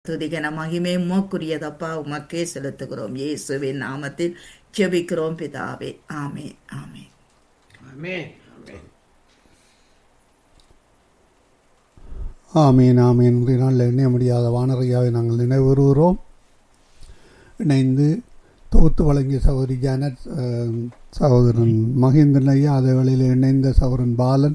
துதிகன மகிமை உமக்குரியதப்பா உமக்கே செலுத்துகிறோம் இயேசுவின் நாமத்தில் ஜெபிக்கிறோம் பிதாவே ஆமே ஆமே Amen. Amen. ஆமீன் ஆமீன் இன்றைய நாளில் எண்ண முடியாத வானரையாவை நாங்கள் நினைவுறுகிறோம் இணைந்து தொகுத்து வழங்கிய சகோதரி ஜானட் அஹ், சகோதரன் மகேந்திரன் ஐயா அதே வேளையில் இணைந்த சகோதரன் பாலன்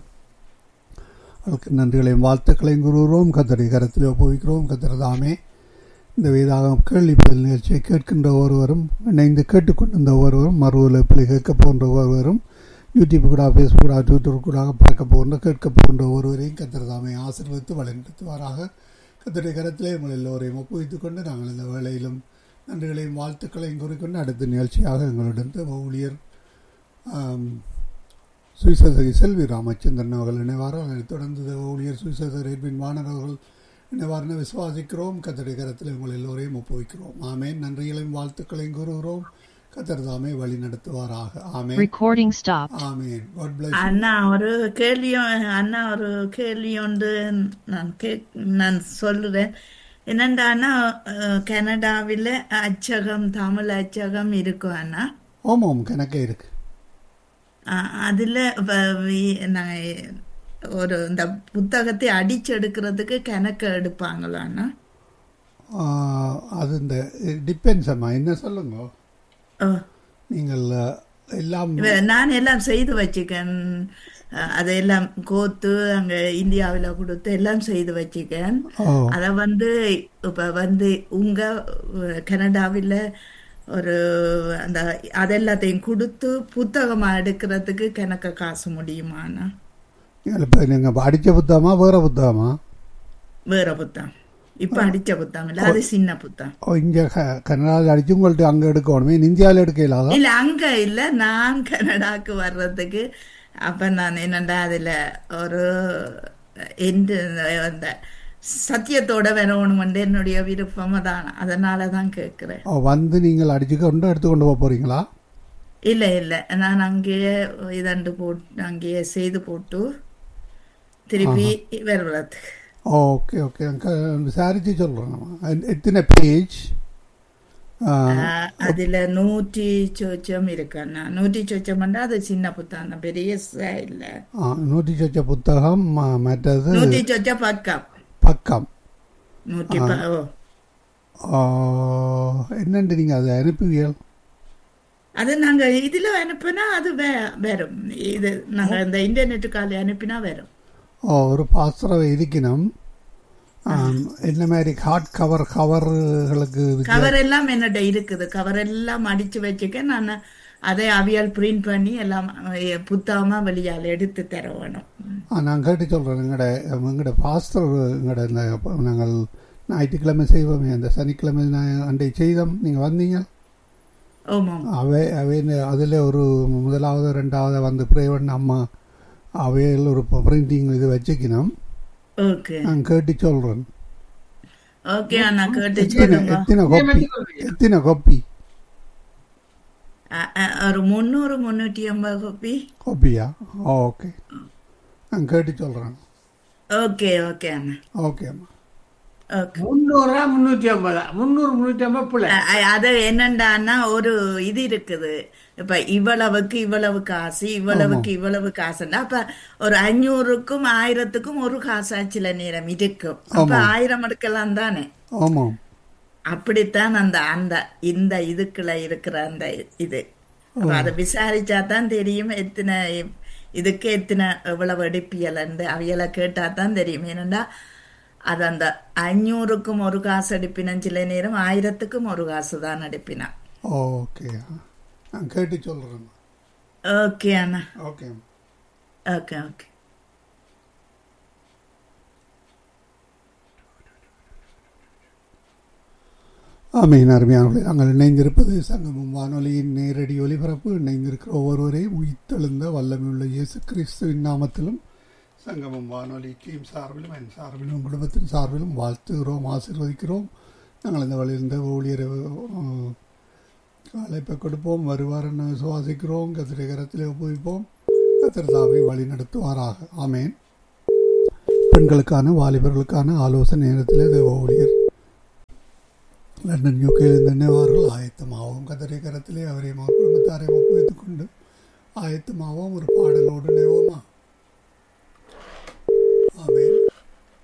அவருக்கு நன்றிகளையும் வாழ்த்துக்களையும் கூறுகிறோம் கத்தரை கரத்தில் ஒப்புவிக்கிறோம் கத்தர் தாமே இந்த வேதாகம் கேள்வி பதில் நிகழ்ச்சியை கேட்கின்ற ஒருவரும் இணைந்து கேட்டுக்கொண்டிருந்த ஒருவரும் மறு உலகத்தில் கேட்க போன்ற ஒருவரும் யூடியூப் கூட ஃபேஸ்புக் கூட ட்விட்டர் கூட பார்க்க போன்ற கேட்க போன்ற ஒருவரையும் கத்தர் தாமே ஆசீர்வதித்து வழிநடத்துவாராக கத்தருடைய கரத்திலே உங்கள் எல்லோரையும் ஒப்புவித்துக் கொண்டு நாங்கள் இந்த வேளையிலும் நன்றிகளையும் வாழ்த்துக்களையும் கூறிக்கொண்டு அடுத்த நிகழ்ச்சியாக எங்களுடன் தேவ ஊழியர் ஆம், சுவிசேஷகி செல்வி ராமச்சந்திரன் அவர்கள் இணைவார் அதனைத் தொடர்ந்து தேவ ஊழியர் சுவிசேஷர் எட்வின் வாணர் அவர்கள் இணைவார்னு விசுவாசிக்கிறோம் கத்தருடைய கரத்தில் உங்கள் எல்லோரையும் ஒப்புவிக்கிறோம் ஆமேன் நன்றிகளையும் வாழ்த்துக்களையும் கூறுகிறோம் கத்தர் தாமே வழி நடத்துவாராக ஆமேன் Recording stopped. Amen God bless you. அண்ணா ஒரு கேள்வி அண்ணா ஒரு கேள்வி ஒன்று நான் கேக் நான் சொல்லுறேன் என்னண்டா அண்ணா அஹ், கனடாவில் அச்சகம் தமிழ் அச்சகம் இருக்கும் அண்ணா ஆமாம் கணக்கே இருக்கு அஹ், அதுல வ- வி- நான் ஒரு இந்த புத்தகத்தை அடிச்செடுக்கிறதுக்கு கணக்கு எடுப்பாங்களா அண்ணா ஆ, அது இந்த டிபெண்ட்ஸ் அம்மா என்ன சொல்லுங்க அஹ், நீங்கள் அஹ், எல்லாம் இவ- நான் எல்லாம் செய்து வச்சுக்கேன் அஹ், அதையெல்லாம் கோத்து அங்க இந்தியாவில் கொடுத்து எல்லாம் செய்து வச்சுக்கேன் ஓ அத வந்து இப்ப வந்து உங்க அஹ், கனடாவில் ஒரு அந்த அதெல்லாத்தையும் கொடுத்து புத்தகமா எடுக்கிறதுக்கு கணக்க காசு முடியுமாண்ணா நீங்கள் இப்போ நீங்கள் அடித்த புத்தகமா வேற புத்தகமா வேற புத்தகம் இப்ப அடிச்ச புத்தகம் இல்ல அது சின்ன புத்தகம் ஓ இங்கே கனடாவில் அடித்து உங்கள்ட்ட அங்கே எடுக்கணுமே இந்தியாவில் எடுக்க இல்லாதா இல்ல அங்க இல்ல நான் கனடாக்கு வர்றதுக்கு அப்ப நான் என்னண்டா அதுல ஒரு எந்த அந்த சத்தியத்தோட வரணும்னு என்னுடைய விருப்பம் தான் அதனால தான் கேட்கிறேன் ஓ வந்து நீங்கள் அடிச்சு கொண்டு எடுத்து கொண்டு போக போகிறீங்களா இல்ல இல்ல நான் அங்கேயே இதண்டு போட்டு அங்கேயே செய்து போட்டு திருப்பி வருவதுக்கு ஓகே ஓகே அங்கே விசாரித்து சொல்கிறேன் எத்தனை பேஜ் ஆஹ், அதுல நூற்றி சொச்சம் இருக்கண்ணா நூற்றி சொச்சம்னா அது சின்ன புத்தகம் தான் பெரிய ச- இல்ல நூற்றி சொச்ச புத்தகம் ம- மற்றது நூற்றி சொச்ச பக்கம் பக்கம் நூற்றி ப- ஓ ஆ, என்னண்டு நீங்கள் அதை அனுப்புவீர்கள் அது நாங்க இதுல அனுப்பினா அது வே- வரும் இது நாங்க இந்த இன்டர்நெட் கால அனுப்பினா வரும் ஓ ஒரு பாஸ்திரம் இருக்கணும் ஆம், என்ன மாதிரி ஹார்ட் கவர் கவர்களுக்கு கவர் எல்லாம் என்னட்ட இருக்குது கவர் எல்லாம் அடிச்சு வச்சுக்க நான் அதை அவியல் பிரிண்ட் பண்ணி எல்லாம் அஹ், புத்தகமா வெளியால் எடுத்து தர வேணும் நான் கேட்டு சொல்கிறேன் எங்களோட எங்களோட பாஸ்டர் எங்களோட இந்த நாங்கள் ஞாயிற்றுக்கிழமை செய்வோமே அந்த சனிக்கிழமை நான் அன்றை செய்தோம் நீங்கள் வந்தீங்க ஆமாம் அவை அவை அதில் ஒரு முதலாவது ரெண்டாவது வந்து பிரேவன் அம்மா அவையில் ஒரு பிரிண்டிங் இது வச்சுக்கணும் ஓகே நான் கேட்டு சொல்கிறேன் ஓகே அண்ணா கேட்டு எத்தனை சொல்லுங்க எத்தனை கோப்பி எத்தனை கோப்பி அஹ், அஹ், ஒரு முந்நூறு முந்நூற்றி ஐம்பது கோப்பி கோப்பியா ஓகே நான் கேட்டு சொல்கிறேன் ஓகே ஓகே அண்ணா ஓகே அம்மா ஓகே முந்நூறா முந்நூற்றி ஐம்பதா முந்நூறு முந்நூற்றி ஐம்பது பிள்ளை அ- அ- அது என்னண்டான்னா ஒரு இது இருக்குது இப்ப இவ்வளவுக்கு இவ்வளவு காசு இவ்வளவுக்கு இவ்வளவு காசுன்னா அப்ப ஒரு அஞ்சூறுக்கும் ஆயிரத்துக்கும் ஒரு காசா சில நேரம் இருக்கும் அப்ப ஆயிரம் எடுக்கலாம் தானே ஆமாம் அப்படித்தான் அந்த அந்த இந்த இதுக்குள்ள இருக்கிற அந்த இது அப்ப அதை விசாரிச்சா தான் தெரியும் எத்தனை இதுக்கு எத்தனை எவ்வளவு எடுப்பியலன்னு அவையெல்லாம் கேட்டா தான் தெரியும் ஏனண்டா அது அந்த அஞ்சூறுக்கும் ஒரு காசு எடுப்பினன் சில நேரம் ஆயிரத்துக்கும் ஒரு காசு தான் எடுப்பினா ஓகே நான் கேட்டு சொல்கிறேன் ஓகே அண்ணா ஓகே ஓகே ஓகே ஆமீன் அருமையானவர்களே நாங்கள் இணைந்திருப்பது சங்கமம் வானொலியின் நேரடி ஒலிபரப்பு இணைந்திருக்கிற ஒவ்வொருவரையும் உயிர்த்தெழுந்த வல்லமையுள்ள இயேசு கிறிஸ்துவின் நாமத்திலும் சங்கமம் வானொலி டீம் சார்பிலும் என் சார்பிலும் குடும்பத்தின் சார்பிலும் வாழ்த்துகிறோம் ஆசீர்வதிக்கிறோம் நாங்கள் இந்த வழியிருந்த ஊழியரை அஹ், அழைப்பை கொடுப்போம் வருவார் என விசுவாசிக்கிறோம் கத்திரை கரத்திலே ஒப்புவிப்போம் கத்திர தாவை வழி நடத்துவாராக ஆமேன் பெண்களுக்கான வாலிபர்களுக்கான ஆலோசனை நேரத்திலே தேவ ஊழியர் லண்டன் யூகேயில் நினைவார்கள் ஆயத்தமாகவும் கதரை கரத்திலே அவரையும் அவர் குடும்பத்தாரையும் ஒப்புவித்துக் கொண்டு ஆயத்தமாகவும் ஒரு பாடலோடு நினைவோமா